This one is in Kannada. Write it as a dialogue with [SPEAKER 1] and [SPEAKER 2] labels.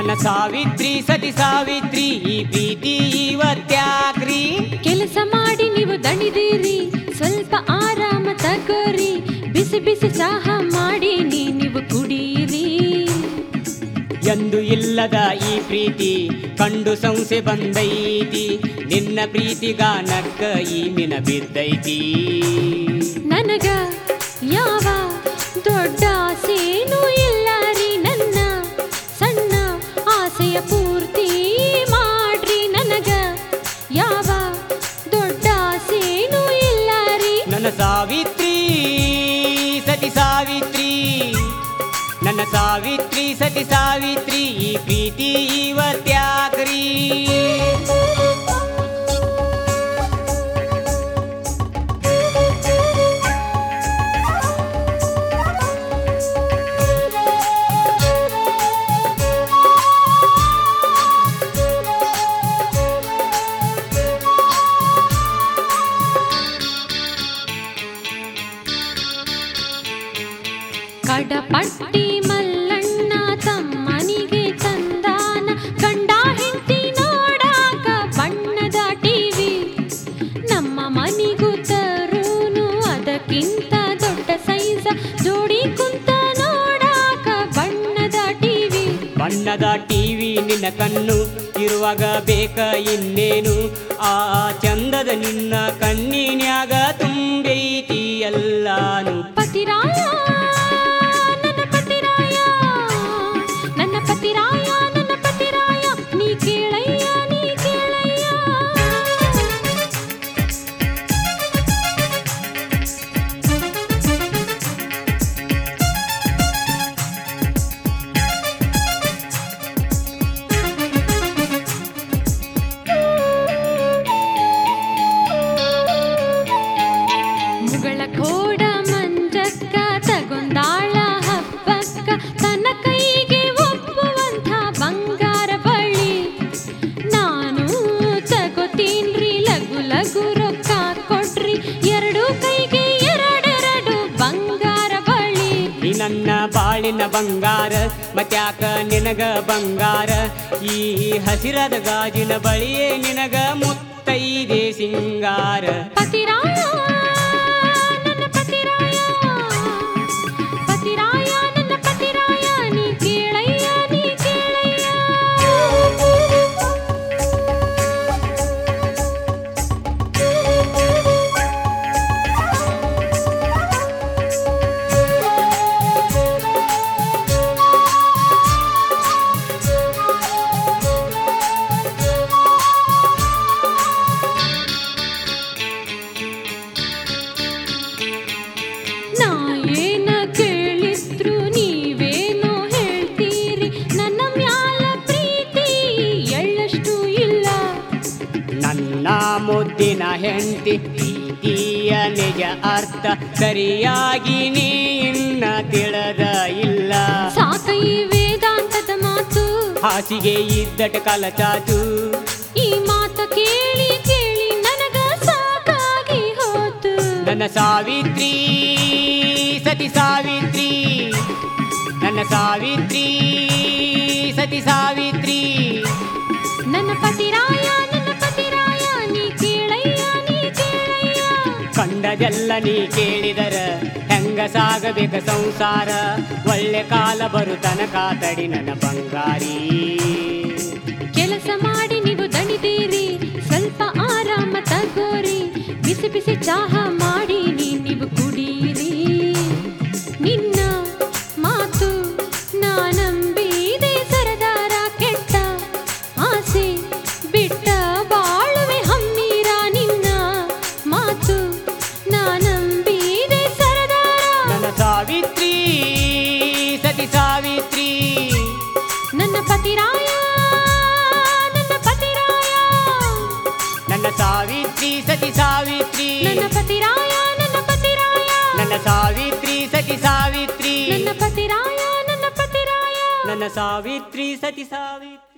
[SPEAKER 1] ನನ್ನ ಸಾವಿತ್ರಿ ಸತಿ ಸಾವಿತ್ರಿ ಈ ಪ್ರೀತಿ ಇವತ್ಯಾಕ್ರಿ
[SPEAKER 2] ಕೆಲಸ ಮಾಡಿ ನೀವು ದಣಿದಿರಿ ಸ್ವಲ್ಪ ಆರಾಮ ತಗೋರಿ ಬಿಸಿ ಬಿಸಿ ಚಹಾ ಮಾಡಿ ನೀ ನೀವು ಕುಡೀರಿ
[SPEAKER 1] ಎಂದು ಇಲ್ಲದ ಈ ಪ್ರೀತಿ ಕಂಡು ಸಂಸೆ ಬಂದೈತಿ ನಿನ್ನ ಪ್ರೀತಿಗಾನಕ್ಕ ಈ ಮಿನ ಬಿದ್ದೈತಿ
[SPEAKER 2] ನನಗ ಯಾವ ದೊಡ್ಡ ಆಸೆನೂ ಇಲ್ಲ ರೀ ನನ್ನ ಸಣ್ಣ ಆಸೆಯ ಪೂರ್ತಿ ಮಾಡ್ರಿ ನನಗ ಯಾವ ದೊಡ್ಡ ಆಸೆನೂ ಇಲ್ಲ ರೀ
[SPEAKER 1] ನನ್ನ ಸಾವಿತ್ರಿ ಸತಿ ಸಾವಿತ್ರಿ ನನ್ನ ಸಾವಿತ್ರಿ ಸತಿ ಸಾವಿತ್ರಿ ಈ ಪ್ರೀತಿ ಇವತ್ಯಾಕ್ರಿ
[SPEAKER 2] ಕಡಪಟ್ಟಿ ಮಲ್ಲಣ್ಣ ತಮ್ಮನಿಗೆ ತಂದಾನ ಗಂಡ ಹೆಂಡತಿ ನೋಡಾಕ ಬಣ್ಣದ ಟಿವಿ ನಮ್ಮ ಮನಿಗೂ ತರೂನು ಅದಕ್ಕಿಂತ ದೊಡ್ಡ ಸೈಜ ಜೋಡಿ ಕುಂತ ನೋಡಾಕ ಬಣ್ಣದ ಟಿವಿ
[SPEAKER 1] ಬಣ್ಣದ ಟಿವಿ ನಿನ್ನ ಕಣ್ಣು ಇರುವಾಗ ಬೇಕ ಇನ್ನೇನು ಆ ಚಂದದ ನಿನ್ನ ಕಣ್ಣಿನ್ಯಾಗ ತುಂಬೈತಿ ಎಲ್ಲಾನು
[SPEAKER 2] ಪತಿರಾಯ ನನ್ನ ಪತಿರಾಯ ನನ್ನ ಪತಿರಾಯ ನನ್ನ ಪತಿರಾಯ ನೀ ಕೇಳಯ್ಯ ನೀ ಕೇಳಯ್ಯ ಮುಗಳ ಕೋಡ ಮಂಜಕ್ಕ ತಗೊಂದಾಳ ಹಬ್ಬಕ್ಕ ತನ್ನ ಕೈಗೆ ಒಪ್ಪುವಂಥ ಬಂಗಾರ ಬಳ್ಳಿ ನಾನು ತಗೋತೀನ್ರಿ ಲಘು ಲಘು ರೊಕ್ಕ ಕೊಡ್ರಿ ಎರಡು ಕೈಗೆ ಎರಡೆರಡು ಬಂಗಾರ ಬಳ್ಳಿ
[SPEAKER 1] ಈ ನನ್ನ ಬಾಳಿನ ಬಂಗಾರ ಮತ್ಯಾಕ ನಿನಗ ಬಂಗಾರ ಈ ಹಸಿರದ ಗಾಜಿನ ಬಳಿಯೇ ನಿನಗ ಮುತ್ತೈದೆ ಸಿಂಗಾರ
[SPEAKER 2] ಪತಿರಾಯ ನನ್ನ ಪತಿರಾಯ ಪತಿರಾಯ ನನ್ನ ಪತಿರಾಯ ನೀ ಕೇಳಯ್ಯ ನೀ ಕೇಳಯ್ಯ ನಾ ಏನ ಕೇಳಿದ್ರು ನೀವೇನೋ ಹೇಳ್ತೀರಿ ನನ್ನ ಮ್ಯಾಲ ಪ್ರೀತಿ ಎಳ್ಳಷ್ಟು ಇಲ್ಲ
[SPEAKER 1] ನನ್ನ ಮುದ್ದಿನ ಹೆಂಡತಿ ಪ್ರೀತಿಯ ನಿಜ ಅರ್ಥ ಸರಿಯಾಗಿ ನೀ ಇನ್ನ ತಿಳಿದ ಇಲ್ಲ
[SPEAKER 2] ಸಾಕ ಈ ವೇದಾಂತದ ಮಾತು
[SPEAKER 1] ಹಾಸಿಗೆ ಇದ್ದಟ ಕಲಚಾತು
[SPEAKER 2] ಈ ಮಾತ ಕೇಳಿ ಕೇಳಿ ನನಗ ಸಾಕಾಗಿ ಹೋತು
[SPEAKER 1] ನನ್ನ ಸಾವಿತ್ರಿ ಸತಿ ಸಾವಿತ್ರಿ ನನ್ನ ಸಾವಿತ್ರಿ ಸತಿ ಸಾವಿತ್ರಿ
[SPEAKER 2] ನನ್ನ ಪತಿರಾಯ ನನ್ನ ಪತಿರಾಯ ನೀ ಕೇಳಯ್ಯ ನೀ ಕೇಳಯ್ಯ
[SPEAKER 1] ಕಂಡದೆಲ್ಲ ನೀ ಕೇಳಿದರ ಹೆಂಗ ಸಾಗಬೇಕ ಸಂಸಾರ ಒಳ್ಳೆ ಕಾಲ ಬರು ತನಕ ತಡಿ ನನ್ನ ಬಂಗಾರಿ
[SPEAKER 2] ಕೆಲಸ ಮಾಡಿ ನೀವು ದಣಿದೀರಿ ಸ್ವಲ್ಪ ಆರಾಮ ತಗೋರಿ ಬಿಸಿ ಬಿಸಿ ಚಹಾ ಮಾಡಿ ನೀ ನೀವು ಕುಡೀರಿ ನಿನ್ನ ಮಾತು ನಾ ನಂಬಿದೆ ಸರದಾರ ಕೆಟ್ಟ ಆಸೆ ಬಿಟ್ಟ ಬಾಳುವೆ ಹಮ್ಮೀರ ನಿನ್ನ ಮಾತು ನಾ ನಂಬಿದೆ ಸರದಾರ
[SPEAKER 1] ನನ್ನ ಸಾವಿತ್ರಿ ಸತಿ ಸಾವಿತ್ರಿ
[SPEAKER 2] ನನ್ನ ಪತಿರಾಯ ನನ್ನ ಪತಿರಾಯ
[SPEAKER 1] ನನ್ನ ಸಾವಿತ್ರಿ ಸತಿ ಸಾವಿತ್ರಿ
[SPEAKER 2] ನನ್ನ ಪತಿರಾಯ ನನ್ನ ಪತಿರಾಯ
[SPEAKER 1] ನನ್ನ ಸಾವಿತ್ರಿ ಸತಿ ಸಾವಿತ್ರಿ
[SPEAKER 2] ನನ್ನ ಪತಿರಾಯ ನನ್ನ ಪತಿರಾಯ
[SPEAKER 1] ನನ್ನ ಸಾವಿತ್ರಿ ಸತಿ ಸಾವಿತ್ರಿ